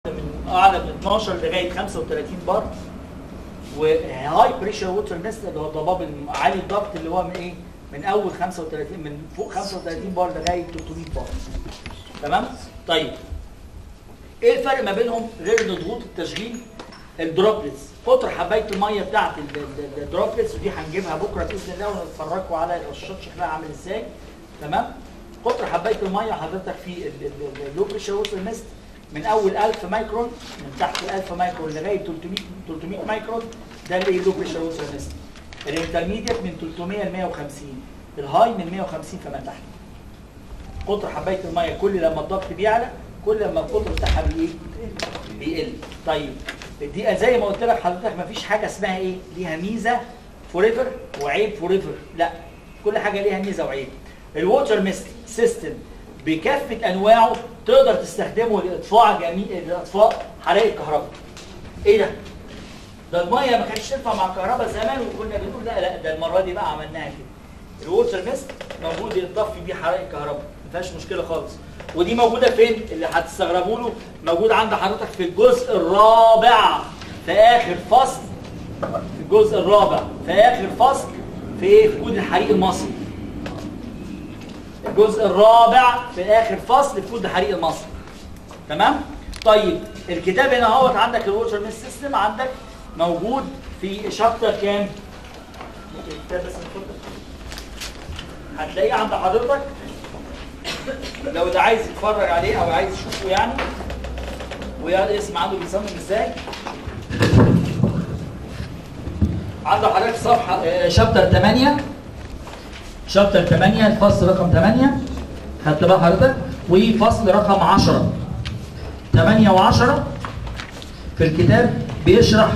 من اعلى من 12 لغايه 35 بار وهاي بريشر ووتر ميست اللي هو الضباب عالي الضغط اللي هو من ايه؟ من اول 35 من فوق 35 بار لغايه 300 بار تمام؟ طيب ايه الفرق ما بينهم غير ان ضغوط التشغيل الدروبلتس قطر حبايه الميه بتاعت ال- ال- الدروبلتس ودي هنجيبها بكره باذن الله ونتفرجوا على الرشاشات شكلها عامل ازاي تمام قطر حبايه الميه حضرتك في اللو بريشر ووتر ميست من اول 1000 مايكرون من تحت ال 1000 مايكرون لغايه 300 300 مايكرون ده اللي اللو بريشر ووتر ميست الانترميديت من 300 ل 150 الهاي من 150 فما تحت قطر حبايه الميه كل لما الضغط بيعلى كل لما القطر بتاعها بايه بيقل طيب دي زي ما قلت لك حضرتك مفيش حاجه اسمها ايه ليها ميزه فور ايفر وعيب فور ايفر لا كل حاجه ليها ميزه وعيب الووتر ميست سيستم بكافه انواعه تقدر تستخدمه لاطفاء جميع لاطفاء حرائق الكهرباء ايه ده ده الميه ما كانتش تنفع مع الكهرباء زمان وكنا بنقول لا لا ده المره دي بقى عملناها كده الووتر ميست موجود يتطفي بيه حرائق الكهرباء ما فيهاش مشكله خالص ودي موجوده فين اللي هتستغربوا له موجود عند حضرتك في الجزء الرابع في اخر فصل في الجزء الرابع في اخر فصل في ايه في كود الحريق المصري الجزء الرابع في اخر فصل في كود الحريق المصري تمام طيب الكتاب هنا اهوت عندك الووتر ميست سيستم عندك موجود في شابتر كام الكتاب بس نفضل. هتلاقيه عند حضرتك لو ده عايز يتفرج عليه او عايز يشوفه يعني ويسمع عنده بيصمم ازاي عنده حضرتك صفحه آه، شابتر 8 شابتر 8 الفصل رقم 8 خدت بقى حضرتك وفصل رقم 10 8 و10 في الكتاب بيشرح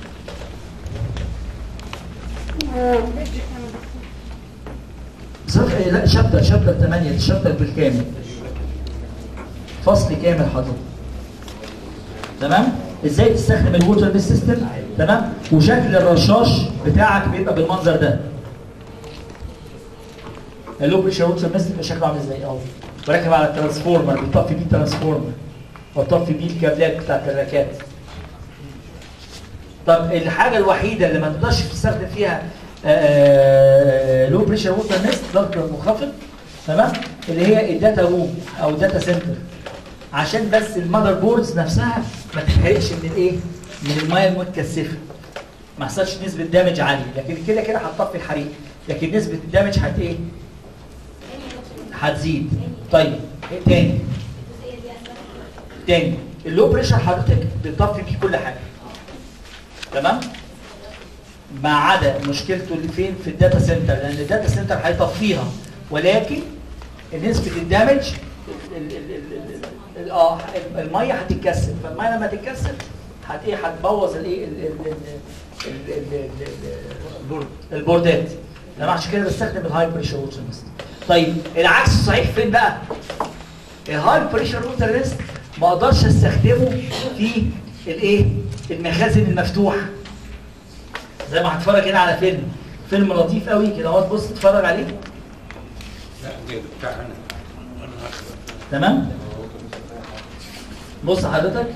صف... لا شابتر شابتر 8 الشابتر بالكامل فصل كامل حضرتك تمام ازاي تستخدم الووتر بيس سيستم تمام وشكل الرشاش بتاعك بيبقى بالمنظر ده اللو بريشر ووتر بيس بيبقى شكله عامل ازاي اهو براكب على الترانسفورمر بيطفي بيه الترانسفورمر وطفي بيه الكابلات بتاعت الراكات طب الحاجه الوحيده اللي ما تقدرش تستخدم فيها لو بريشر ووتر نست ضغط منخفض تمام اللي هي الداتا روم او الداتا سنتر عشان بس المذر بوردز نفسها ما تتحرقش من الايه؟ من الميه المتكثفه ما يحصلش نسبه دامج عاليه لكن كده كده هتطفي الحريق لكن نسبه الدامج هت ايه؟ هتزيد طيب ايه تاني؟ تاني اللو بريشر حضرتك بتطفي بيه كل حاجه تمام؟ ما عدا مشكلته اللي فين في الداتا سنتر لان الداتا سنتر هيطفيها ولكن نسبه الدمج ال- ال- ال- ال- ال- اه الميه هتتكسر فالميه لما تتكسر هت ايه هتبوظ الايه ال- ال- ال- ال- ال- ال- ال- البوردات انا عشان كده بستخدم الهاي بريشر ووتر ميست طيب العكس صحيح فين بقى؟ الهاي بريشر ووتر ميست ما اقدرش استخدمه في الايه؟ المخازن المفتوحه زي ما هتتفرج هنا على فيلم فيلم لطيف قوي كده اهو تبص تتفرج عليه لا دي بتاع انا تمام بص حضرتك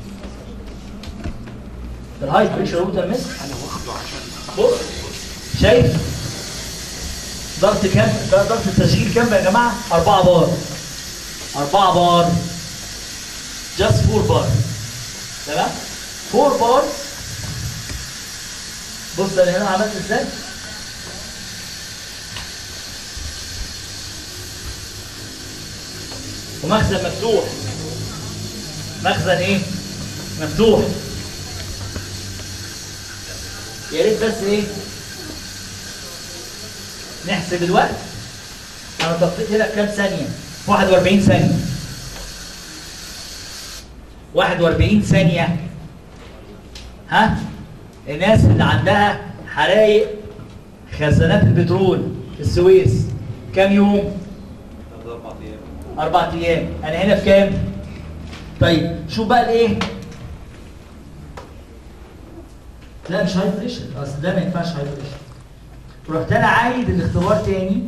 الهاي بريشر ووتر ميست انا واخده عشان بص شايف ضغط كام ده ضغط التشغيل كام يا جماعه 4 بار 4 بار جاست 4 بار تمام 4 بار بص انا هنا عملت ازاي ومخزن مفتوح مخزن ايه مفتوح يا ريت بس ايه نحسب الوقت انا طفيت لك كام ثانيه 41 ثانيه 41 ثانيه ها الناس اللي عندها حرايق خزانات البترول في السويس كام يوم اربع ايام انا هنا في كام طيب شوف بقى الايه لا مش هاي بريشر اصل ده ما ينفعش هاي بريشر رحت انا عايد الاختبار تاني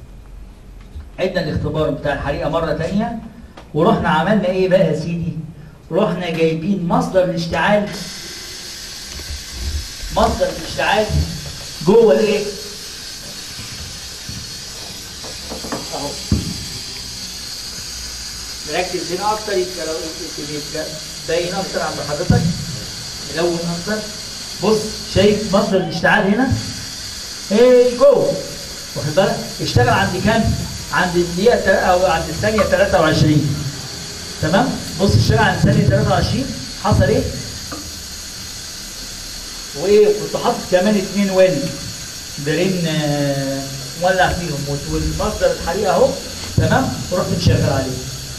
عدنا الاختبار بتاع الحريقه مره تانية ورحنا عملنا ايه بقى يا سيدي رحنا جايبين مصدر الاشتعال مصدر الاشتعال جوه الايه؟ اهو نركز هنا اكتر يبقى لو يبقى باين اكتر عند حضرتك ملون اكتر بص شايف مصدر الاشتعال هنا ايه جوه واخد بالك اشتغل عند كام عند الدقيقه تل- او عند الثانيه 23 تمام بص اشتغل عند الثانيه 23 حصل ايه وايه كنت حاطط كمان اتنين ويل برين آه، مولع فيهم وال- والمصدر الحريقه اهو تمام ورحت مشغل عليه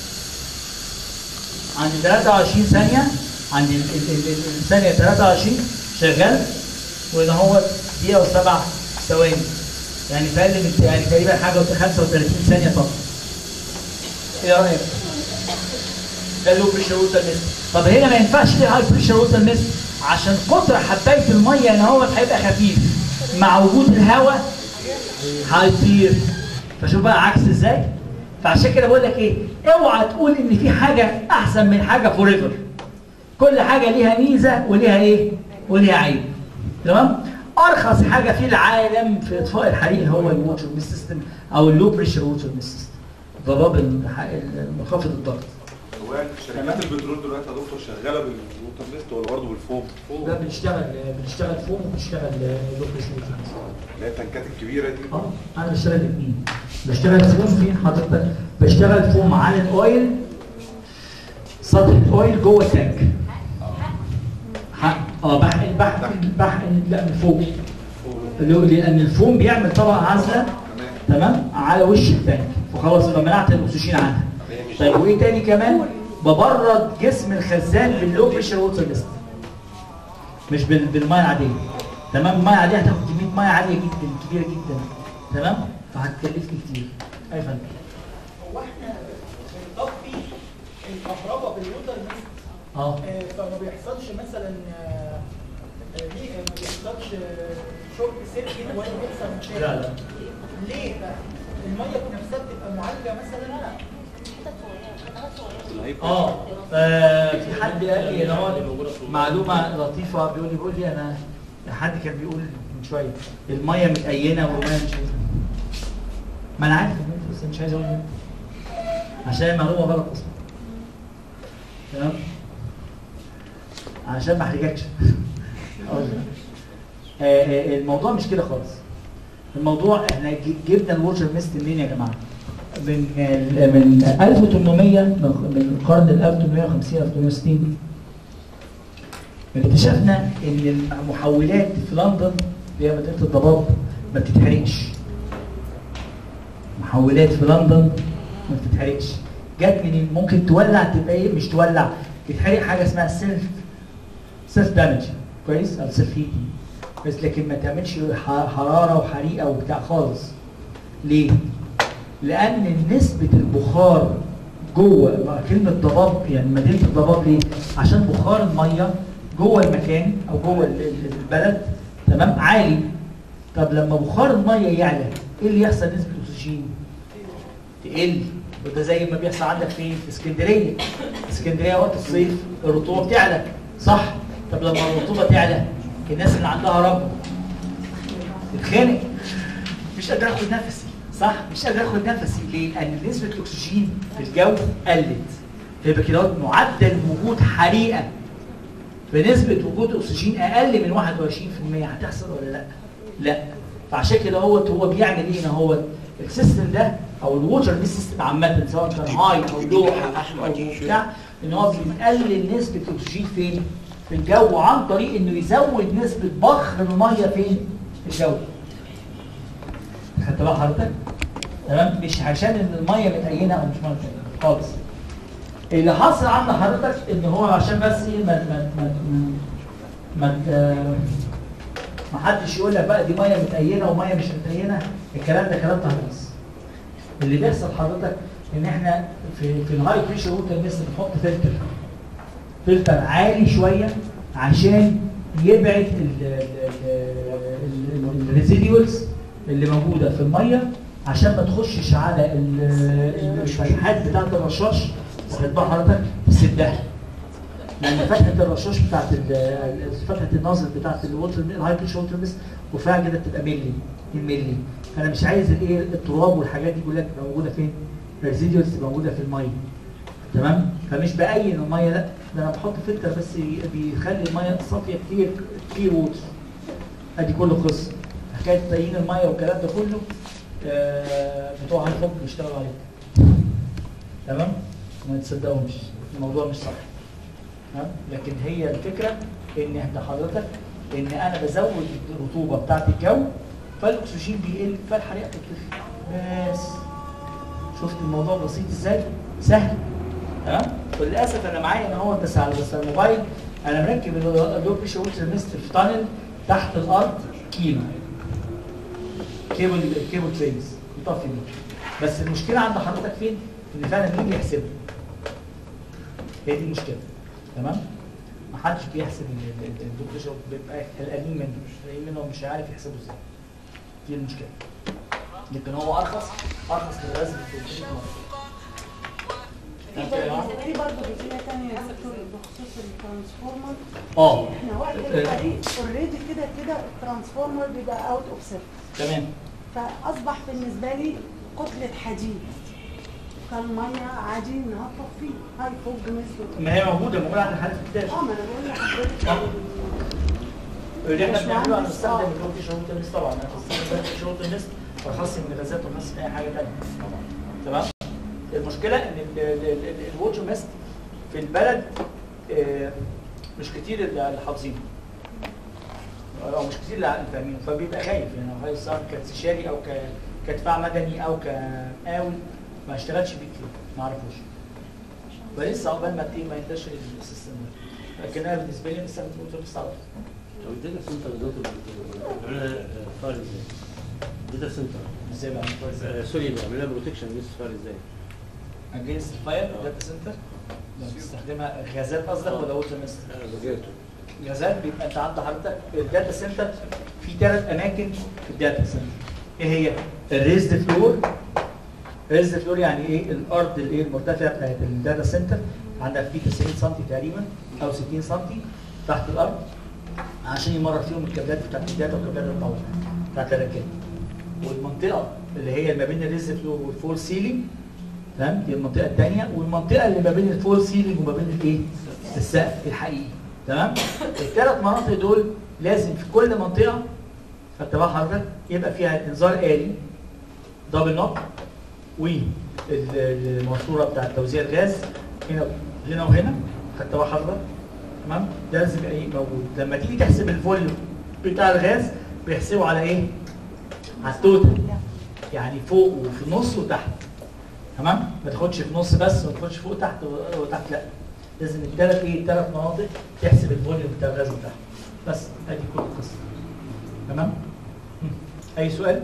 عند 23 ثانيه عند ال- ال- ال- ال- الثانيه 23 شغال وهنا هو دقيقه وسبع ثواني يعني في اقل من يعني تقريبا حاجه و 35 ثانيه فقط ايه رايك؟ ده اللو بريشر ووتر ميست طب هنا ما ينفعش ليه هاي بريشر ووتر ميست عشان قطر حبايه الميه ان هو هيبقى خفيف مع وجود الهواء هيطير فشوف بقى عكس ازاي فعشان كده بقول لك ايه اوعى تقول ان في حاجه احسن من حاجه فور ايفر كل حاجه ليها ميزه وليها ايه وليها عيب تمام ارخص حاجه في العالم في اطفاء الحريق هو الووتر ميست سيستم او اللو بريشر ووتر ميست سيستم ضباب الح- منخفض الضغط هو يعني شركات البترول دلوقتي يا دكتور شغاله بالووتر ميست ولا برضه بالفوم؟ لا بنشتغل بنشتغل فوم وبنشتغل لو بريشر ووتر ميست اللي هي التنكات الكبيره دي اه انا بشتغل الاثنين بشتغل فوم فين حضرتك بشتغل فوم على الاويل سطح الاويل جوه التانك ح- اه بحقن بحقن بحقن لا من فوق اللي هو لان الفوم بيعمل طبقه عازله تمام تمام على وش التانك فخلاص يبقى منعت الاكسجين عنها طيب وايه تاني كمان ببرد جسم الخزان باللو بريشر ووتر ميست مش بال- بالميه العاديه تمام الميه العاديه هتاخد كميه ميه عاليه جدا كبيره جدا تمام فهتكلفني كتير اي فندم هو احنا بنطفي الكهرباء بالوتر ميست اه آه، فما بيحصلش مثلا آه، آه، ليه آه، ما بيحصلش آه، شورت سيركت ولا بيحصل مشاكل لا لا ليه بقى؟ الميه نفسها بتبقى معالجه مثلا اه آه، في حد قال لي ان هو معلومه لطيفه بيقول لي بيقول لي انا حد كان بيقول من شويه الميه متأينه والميه مش ما انا عارف بس مش عايز اقول عشان المعلومه غلط اصلا تمام عشان ما احرجكش أقول لك. آه، آه، الموضوع مش كده خالص الموضوع احنا ج- جبنا الووتر ميست منين يا جماعه؟ من ال- من 1800 من من القرن ال 1850 1860 اكتشفنا ان المحولات في لندن اللي هي مدينه الضباب ما بتتحرقش محولات في لندن ما بتتحرقش جت من ممكن تولع تبقى ايه مش تولع تتحرق حاجه اسمها سيلف سيلف دامج كويس او سيلف هيتنج بس لكن ما تعملش ح- حراره وحريقه وبتاع خالص ليه؟ لان نسبه البخار جوه كلمه ضباب يعني مدينه الضباب ليه؟ عشان بخار الميه جوه المكان او جوه ال- ال- البلد تمام عالي طب لما بخار الميه يعلى ايه اللي يحصل نسبه الاكسجين؟ تقل وده زي ما بيحصل عندك فين؟ في اسكندريه اسكندريه وقت الصيف الرطوبه بتعلى صح؟ طب لما الرطوبه تعلى الناس اللي عندها رب تتخانق مش قادر اخد نفسي صح مش قادر اخد نفسي ليه لان نسبه الاكسجين في الجو قلت فيبقى كده هو معدل وجود حريقه بنسبه وجود اكسجين اقل من 21% هتحصل ولا لا لا فعشان كده هو هو بيعمل ايه ان هو السيستم ده او الووتر دي سيستم عامه سواء كان هاي او لو او بتاع ان هو بيقلل نسبه الاكسجين فين في الجو عن طريق انه يزود نسبه بخر الميه فين في الجو خدت بقى حضرتك تمام مش عشان ان الميه متأينه او مش متأينه خالص اللي حصل عند حضرتك ان هو عشان بس ايه ما ما ما ما ما- ما حدش يقول لك بقى دي ميه متأينه وميه مش متأينه الكلام ده كلام تهيص اللي بيحصل حضرتك ان احنا في في الهاي بريشر ووتر ميست بنحط فلتر فلتر عالي شويه عشان يبعد الريزيديولز اللي موجوده في الميه عشان ما تخشش على ال- الفتحات بتاعه الرشاش واخد بال حضرتك تسدها لان فتحه الرشاش بتاعت ال- ال- فتحه الناظر بتاعت الووتر الهاي بريشر ووتر ميست وفيها كده بتبقى ملي 2 ملي فانا مش عايز الايه التراب والحاجات دي كلها تبقى موجوده فين؟ الريزيديوز تبقى موجوده في الميه تمام فمش باين الميه لا ده انا بحط فلتر بس ي- بيخلي الميه صافيه كتير كتير ووتر ادي كل قصه حكايه تبين الميه والكلام ده كله آه، بتوع الحب بيشتغلوا عليه تمام ما تصدقهمش الموضوع مش صح ها؟ لكن هي الفكره ان احنا حضرتك ان انا بزود الرطوبه بتاعت الجو فالاكسجين بيقل فالحريقه بتطفي بس شفت الموضوع بسيط ازاي سهل ها وللاسف انا معايا ان هو بس على بس على الموبايل انا مركب اللو بريشر ووتر ميست في تانل تحت الارض كيلو كيبل كيبل تريز يطفي بيه بس المشكله عند حضرتك فين؟ ان فعلا مين يحسبها هي دي المشكله تمام ما حدش بيحسب ال- ال- ال- الدوب بريشر بيبقى قلقانين منه مش قلقانين منه ومش عارف يحسبه ازاي دي المشكله لكن هو ارخص ارخص من الغاز في البيت في برضه في برضه جزئيه ثانيه يا دكتور بخصوص الترانسفورمر اه احنا وقت الطريق اوريدي كده كده الترانسفورمر بيبقى اوت اوف سيرفيس تمام فاصبح بالنسبه لي كتله حديد فالميه عادي انها تطفيه هاي فوق مثل ما هي موجوده موجوده عند الحالات في الكتاب اه ما انا بقول لحضرتك آه. اللي احنا مش بنعمله مهندس، هنستخدم آه. اللي هو في شروط النست طبعا هنستخدم في شروط النست ارخص من الغازات وارخص من اي حاجه ثانيه تمام المشكله ان الووتر ميست في البلد آه، مش كتير اللي حافظينه او مش كتير اللي فاهمينه فبيبقى خايف يعني لو عايز سواء كاستشاري او ك- كدفاع مدني او كمقاول ما اشتغلش بيه كتير ما اعرفوش فلسه عقبال ما ايه ما ينتشر السيستم ده لكن انا بالنسبه لي لسه الووتر ميست على طول. لو الداتا سنتر دكتور بنعملها فار ازاي؟ الداتا سنتر ازاي بقى آه، سوري بنعملها بروتكشن لسه فار ازاي؟ اجهزه الفاير داتا سنتر لما بتستخدمها غازات قصدك ولا ووتر ميست؟ بجد غازات بيبقى انت عند حضرتك الداتا سنتر في ثلاث اماكن في الداتا سنتر ايه هي؟ الريزد فلور ريزد فلور يعني ايه؟ الارض الايه المرتفعه بتاعت الداتا سنتر عندك في 90 سم تقريبا او 60 سم تحت الارض عشان يمرر فيهم الكابلات بتاعت الداتا والكابلات الطاوله بتاعت الركاب والمنطقه اللي هي ما بين الريزد فلور والفول سيلينج تمام دي المنطقه الثانيه والمنطقه اللي ما بين الفول سيلينج وما بين الايه السقف الحقيقي تمام الثلاث مناطق دول لازم في كل منطقه خدت بال حضرتك يبقى فيها انذار آلي دبل نوك والماسوره بتاعت توزيع الغاز هنا هنا وهنا خدت بال حضرتك تمام ده لازم يبقى ايه موجود لما تيجي تحسب الفوليوم بتاع الغاز بيحسبوا على ايه؟ على التوتال يعني فوق وفي النص وتحت تمام ما تاخدش في النص بس وما تاخدش فوق تحت و- وتحت لا لازم الثلاث ايه الثلاث مناطق تحسب الفوليوم بتاع الغاز بتاعها بس ادي كل القصه تمام مم. اي سؤال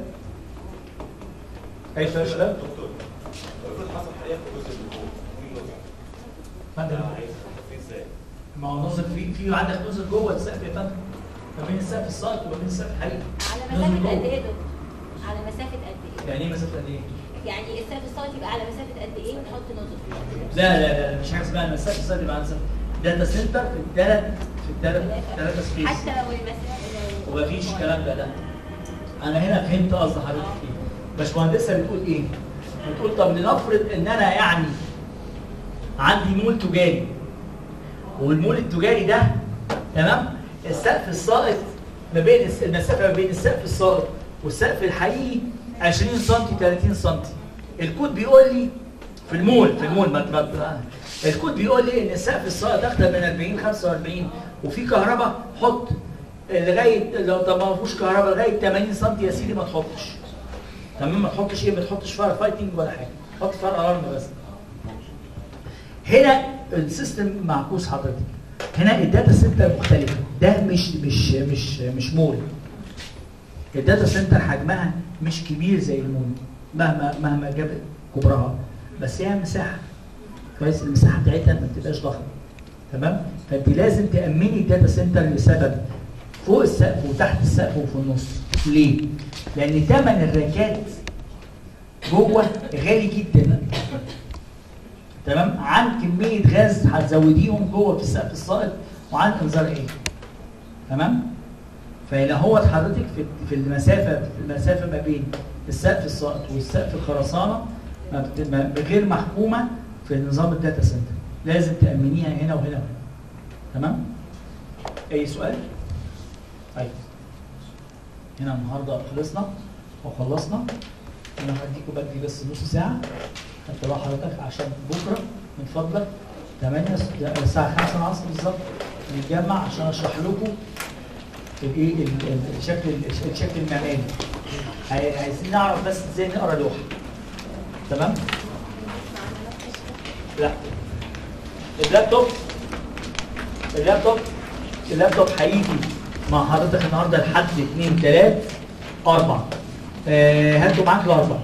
اي سؤال يا شباب دكتور افرض حصل حريقه في جزء من فوق مين وجع؟ فندم ازاي؟ ما هو نظر في في عندك نظر جوه السقف يا فندم ما بين السقف الساقط وما بين السقف الحقيقي على نظر مسافة قد جوه. ايه يا دكتور؟ على مسافة قد ايه؟ يعني ايه مسافه قد ايه؟ يعني السقف الصوتي يبقى على مسافة قد ايه ونحط نظر لا لا لا مش حاجه اسمها المسافه السقف يبقى عن مسافه داتا سنتر في الثلاث في الثلاث ثلاثه سبيس حتى لو المسافة لو ومفيش الكلام ده لا انا هنا فهمت قصد حضرتك ايه باشمهندسه بتقول ايه بتقول طب لنفرض ان انا يعني عندي مول تجاري والمول التجاري ده تمام السقف الساقط ما بين الس- المسافه ما بين السقف الساقط والسقف الحقيقي 20 سم 30 سم الكود بيقول لي في المول في المول ما ما الكود بيقول لي ان السقف الساقط اكتر من 40 45 وفي كهرباء حط لغايه لو طب ما فيهوش كهرباء لغايه 80 سم يا سيدي ما تحطش تمام ما تحطش ايه ما تحطش فاير فايتنج ولا حاجه حط فاير الارم بس هنا السيستم معكوس حضرتك هنا الداتا سنتر مختلفه ده مش مش مش مش مول الداتا سنتر حجمها مش كبير زي المول مهما مهما جاب كبرها بس هي مساحه كويس المساحه بتاعتها ما بتبقاش ضخمه تمام فانت لازم تامني الداتا سنتر لسبب فوق السقف وتحت السقف وفي النص ليه؟ لان ثمن الراكات جوه غالي جدا تمام عن كميه غاز هتزوديهم جوه في السقف السائط وعن انذار ايه تمام فهنا هو حضرتك في في المسافه في المسافه ما بين السقف السائط والسقف الخرسانه ما بت- ما- غير محكومه في نظام الداتا سنتر لازم تامنيها هنا وهنا وهنا تمام اي سؤال طيب هنا النهارده خلصنا وخلصنا انا هديكم بدري بس نص ساعه حتى بقى حضرتك عشان بكره من فضلك 8 الساعه 5 العصر بالظبط نتجمع عشان اشرح لكم الايه ال- ال- الشكل الشكل المعماري عاي- عايزين نعرف بس ازاي نقرا لوحه تمام لا اللابتوب اللابتوب اللابتوب هيجي مع حضرتك النهارده لحد 2 3 4 آه هاتوا معاك الاربع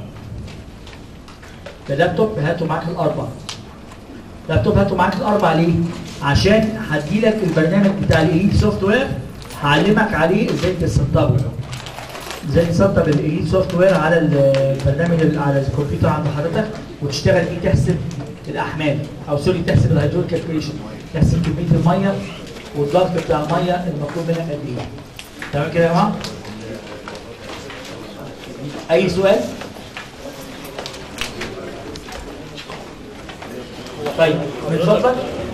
اللابتوب هاتوا معاك الاربع لابتوب هاتوا معاك الاربع ليه؟ عشان هديلك البرنامج بتاع الاليت سوفت وير هعلمك عليه ازاي تسطبه ازاي تسطب الاليت سوفت وير على البرنامج ال- على الكمبيوتر عند حضرتك وتشتغل فيه تحسب الاحمال او سوري تحسب الهيدرول كالكوليشن تحسب كميه الميه والضغط بتاع الميه المطلوب منك قد ايه تمام كده يا جماعه؟ اي سؤال؟ طيب من فضلك